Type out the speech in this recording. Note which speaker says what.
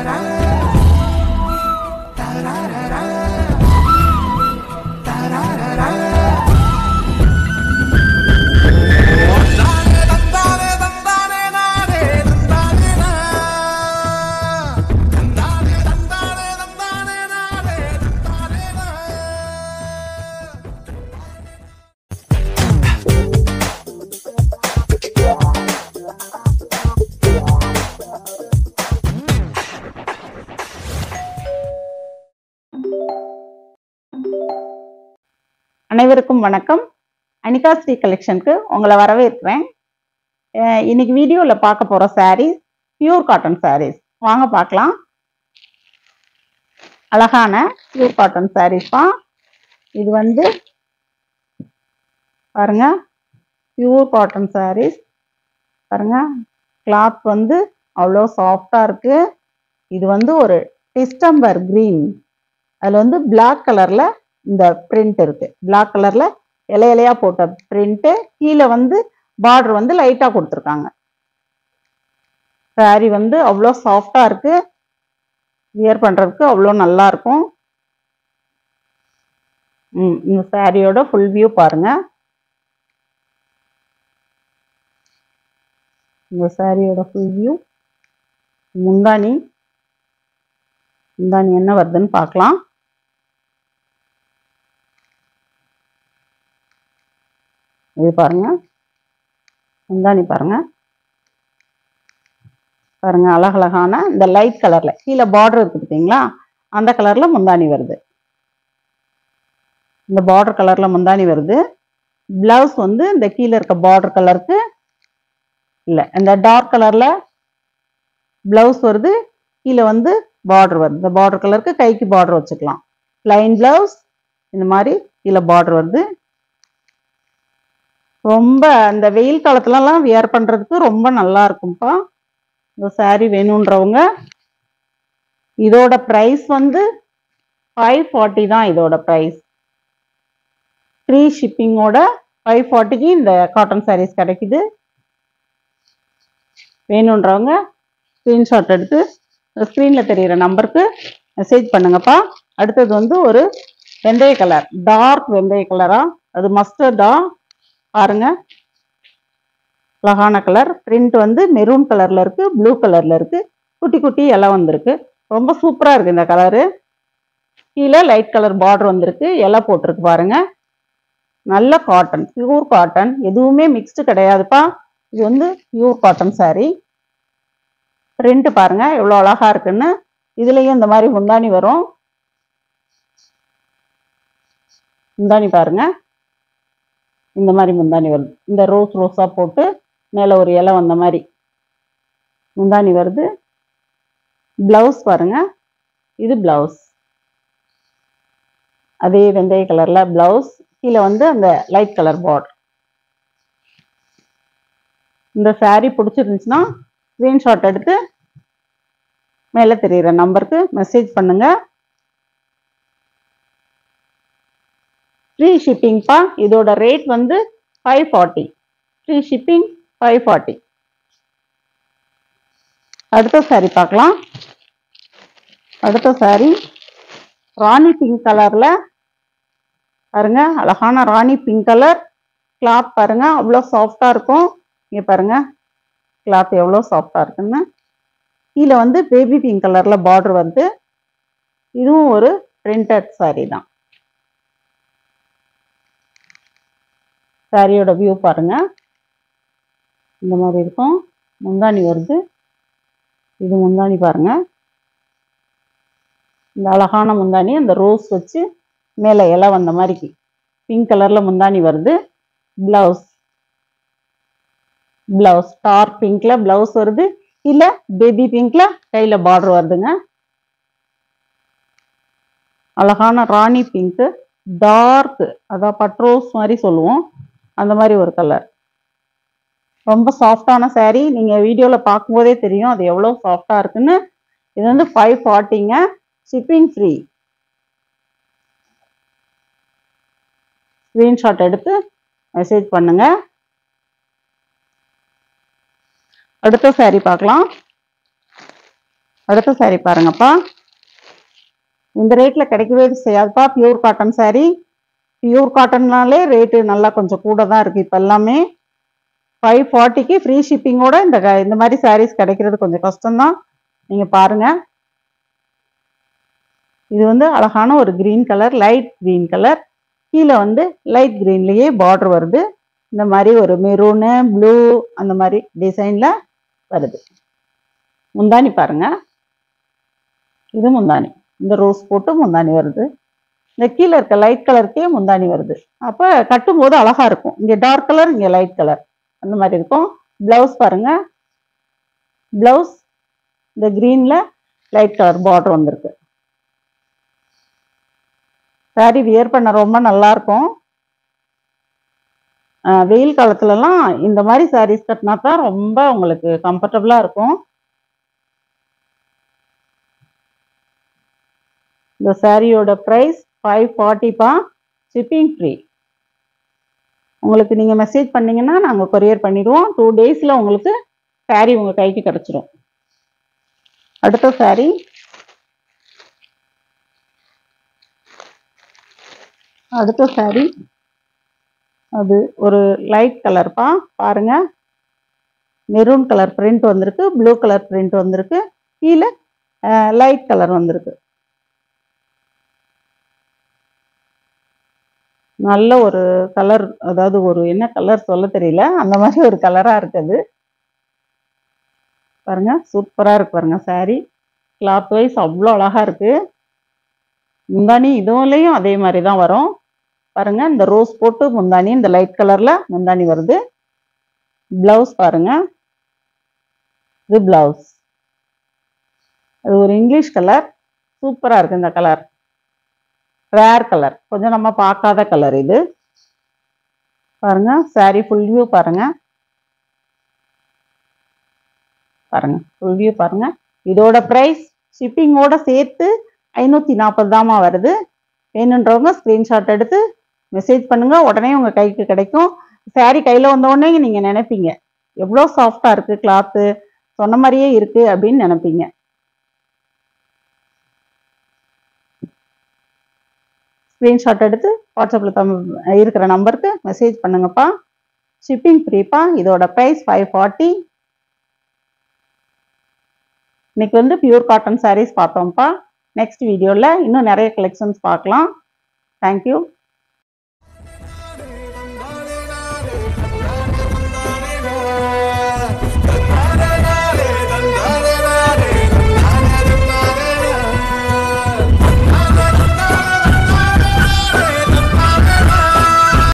Speaker 1: அனைவருக்கும் வணக்கம் அனிகா ஸ்ரீ கலெக்ஷனுக்கு உங்களை வரவேற்கிறேன் அஹ் இன்னைக்கு வீடியோவில் பார்க்க போகிற sarees பியூர் காட்டன் sarees வாங்க பார்க்கலாம் அழகான பியூர் காட்டன் sarees தான் இது வந்து பாருங்க பியூர் காட்டன் sarees பாருங்க கிளாத் வந்து அவ்வளோ சாஃப்டாக இருக்கு இது வந்து ஒரு டிஸ்டம்பர் கிரீன் அதில் வந்து Black கலரில் இந்த பிரிண்ட் இருக்கு Black கலர்ல இலை இலையா போட்ட பிரிண்ட் கீழே வந்து பார்டர் வந்து லைட்டா கொடுத்துருக்காங்க saree வந்து அவ்வளோ சாஃப்டா இருக்கு வியர் பண்றதுக்கு அவ்வளோ நல்லா இருக்கும் ம் இந்த சாரியோட ஃபுல் வியூ பாருங்க இந்த சாரியோட ஃபுல் வியூ முந்தானி முந்தானி என்ன வருதுன்னு பார்க்கலாம் இது பாருங்க முந்தானி பாருங்க பாருங்க அழகழகான இந்த லைட் கலர்ல கீழே பார்டர் இருக்கு பார்த்தீங்களா அந்த கலர்ல முந்தானி வருது இந்த பார்டர் கலர்ல முந்தானி வருது பிளவுஸ் வந்து இந்த கீழே இருக்க பார்டர் கலருக்கு இல்ல இந்த டார்க் கலர்ல பிளவுஸ் வருது கீழே வந்து பார்டர் வருது இந்த பார்டர் கலருக்கு கைக்கு பார்டர் வச்சுக்கலாம் ப்ளைன் பிளவுஸ் இந்த மாதிரி கீழே பார்டர் வருது ரொம்ப அந்த வெயில் காலத்துலலாம் வியர் பண்றதுக்கு ரொம்ப நல்லா இருக்கும்ப்பா இந்த saree வேணுன்றவங்க இதோட ப்ரைஸ் வந்து ஃபைவ் ஃபார்ட்டி தான் இதோட ப்ரைஸ் ஃப்ரீ ஷிப்பிங்கோட ஃபைவ் ஃபார்ட்டிக்கு இந்த காட்டன் sarees கிடைக்குது வேணுன்றவங்க ஸ்க்ரீன்ஷாட் எடுத்து ஸ்க்ரீனில் தெரிகிற நம்பருக்கு மெசேஜ் பண்ணுங்கப்பா அடுத்தது வந்து ஒரு வெந்தய கலர் டார்க் வெந்தய கலரா அது மஸ்டர்டா பாருங்க அழகான கலர் பிரிண்ட் வந்து மெரூன் கலர்ல இருக்கு ப்ளூ கலர்ல இருக்கு குட்டி குட்டி இலை வந்திருக்கு ரொம்ப சூப்பரா இருக்கு இந்த கலரு கீழே லைட் கலர் பார்டர் வந்திருக்கு இலை போட்டிருக்கு பாருங்க நல்ல காட்டன் பியூர் காட்டன் எதுவுமே மிக்ஸ்டு கிடையாதுப்பா இது வந்து பியூர் காட்டன் saree பிரிண்ட் பாருங்க எவ்வளோ அழகா இருக்குன்னு இதுலயும் இந்த மாதிரி முந்தானி வரும் முந்தானி பாருங்க இந்த மாதிரி முந்தானி வருது இந்த ரோஸ் ரோஸா போட்டு மேலே ஒரு இலை வந்த மாதிரி முந்தானி வருது பிளவுஸ் பாருங்க இது பிளவுஸ் அதே வெந்தய கலர்ல பிளவுஸ் கீழே வந்து அந்த லைட் கலர் பார்டர் இந்த saree பிடிச்சிருந்துச்சுன்னா ஸ்க்ரீன்ஷாட் எடுத்து மேலே தெரியுற நம்பருக்கு மெசேஜ் பண்ணுங்க ஃப்ரீ ஷிப்பிங்ப்பா இதோட ரேட் வந்து five forty free shipping five forty அடுத்த saree பார்க்கலாம் அடுத்த saree ராணி பிங்க் கலர்ல பாருங்க அழகான ராணி பிங்க் கலர் கிளாத் பாருங்க அவ்வளோ சாஃப்டா இருக்கும் இங்க பாருங்க கிளாத் எவ்வளோ சாஃப்டா இருக்குன்னு கீழே வந்து பேபி பிங்க் கலர்ல பார்டர் வருது இதுவும் ஒரு பிரிண்டட் saree தான் சாரியோட வியூ பாருங்க இந்த மாதிரி இருக்கும் முந்தானி வருது இது முந்தானி பாருங்க இந்த அழகான முந்தானி அந்த ரோஸ் வச்சு மேலே இலை வந்த மாதிரி பிங்க் கலர்ல முந்தானி வருது பிளவுஸ் பிளவுஸ் டார்க் பிங்க்ல பிளவுஸ் வருது இல்ல பேபி பிங்க்ல கையில பார்டர் வருதுங்க அழகான ராணி பிங்க் டார்க் அதான் பட்ரோஸ் மாதிரி சொல்லுவோம் அந்த மாதிரி ஒரு கலர் ரொம்ப சாஃப்டான saree நீங்க வீடியோல பார்க்கும்போதே தெரியும் அது எவ்வளோ சாஃப்டா இருக்குன்னு இது வந்து ஃபைவ் ஃபார்ட்டிங்க ஷிப்பிங் ஃப்ரீ ஸ்க்ரீன்ஷாட் எடுத்து மெசேஜ் பண்ணுங்க அடுத்த saree பார்க்கலாம் அடுத்த saree பாருங்கப்பா இந்த ரேட்ல கிடைக்கவே செய்யாதுப்பா பியூர் காட்டன் saree பியூர் காட்டன்னாலே ரேட்டு நல்லா கொஞ்சம் கூட தான் இருக்கு இப்போ எல்லாமே ஃபைவ் ஃபார்ட்டிக்கு ஃப்ரீ ஷிப்பிங்கோட இந்த க- இந்த மாதிரி sarees கிடைக்கிறது கொஞ்சம் கஷ்டம்தான் நீங்க பாருங்க இது வந்து அழகான ஒரு green colour light green colour கீழே வந்து லைட் கிரீன்லயே பார்டர் வருது இந்த மாதிரி ஒரு மெரூனு ப்ளூ அந்த மாதிரி டிசைன்ல வருது முந்தானி பாருங்க இது முந்தானி இந்த ரோஸ் போட்டு முந்தானி வருது இந்த கீழே இருக்க லைட் கலருக்கே முந்தானி வருது அப்போ கட்டும்போது அழகா இருக்கும் இங்கே டார்க் கலர் இங்கே லைட் கலர் அந்த மாதிரி இருக்கும் பிளவுஸ் பாருங்க பிளவுஸ் இந்த கிரீன்ல லைட் கலர் பார்டர் வந்திருக்கு சாரி வியர் பண்ண ரொம்ப நல்லா இருக்கும் ஆஹ் வெயில் காலத்துலலாம் இந்த மாதிரி சாரீஸ் கட்டினா தான் ரொம்ப உங்களுக்கு கம்ஃபர்டபுளா இருக்கும் இந்த சாரியோட ப்ரைஸ் ஃபைவ் ஃபார்ட்டிப்பா ஷிப்பிங் ஃப்ரீ உங்களுக்கு நீங்கள் மெசேஜ் பண்ணீங்கன்னா நாங்கள் கொரியர் பண்ணிடுவோம் டூ டேஸில் உங்களுக்கு சாரி உங்கள் கைக்கு கிடச்சிரும் அடுத்த சாரி அடுத்த சாரி அது ஒரு லைட் கலர்ப்பா பாருங்க மெரூன் கலர் பிரிண்ட் வந்திருக்கு ப்ளூ கலர் பிரிண்ட் வந்திருக்கு கீழே லைட் கலர் வந்திருக்கு நல்ல ஒரு கலர் அதாவது ஒரு என்ன கலர் சொல்ல தெரியல அந்த மாதிரி ஒரு கலரா இருக்குது பாருங்க சூப்பரா இருக்கு பாருங்க saree கிளாத் வைஸ் அவ்வளோ அழகா இருக்கு முந்தானி இதுவுலையும் அதே மாதிரி தான் வரும் பாருங்க இந்த ரோஸ் போட்டு முந்தானி இந்த லைட் கலர்ல முந்தானி வருது பிளவுஸ் பாருங்க இது பிளவுஸ் அது ஒரு இங்கிலீஷ் கலர் சூப்பரா இருக்கு இந்த கலர் ரேர் கலர் கொஞ்சம் நம்ம பார்க்காத கலர் இது பாருங்க saree ஃபுல் வியூ பாருங்க பாருங்க ஃபுல் வியூ பாருங்க இதோட ப்ரைஸ் ஷிப்பிங்கோட சேர்த்து ஐநூற்றி நாற்பது தாமா வருது வேணுன்றவங்க ஸ்க்ரீன்ஷாட் எடுத்து மெசேஜ் பண்ணுங்க உடனே உங்க கைக்கு கிடைக்கும் saree கையில் வந்த உடனே நீங்க நினைப்பீங்க எவ்வளோ சாஃப்டா இருக்கு கிளாத்து சொன்ன மாதிரியே இருக்கு அப்படின்னு நினைப்பீங்க ஸ்க்ரீன்ஷாட் எடுத்து வாட்ஸ்அப்பில் தம் இருக்கிற நம்பருக்கு மெசேஜ் பண்ணுங்கப்பா ஷிப்பிங் ஃப்ரீப்பா இதோட ப்ரைஸ் ஃபைவ் ஃபார்ட்டி இன்னைக்கு வந்து பியூர் காட்டன் sarees பார்த்தோம்ப்பா நெக்ஸ்ட் வீடியோவில் இன்னும் நிறைய கலெக்ஷன்ஸ் பார்க்கலாம் தேங்க்யூ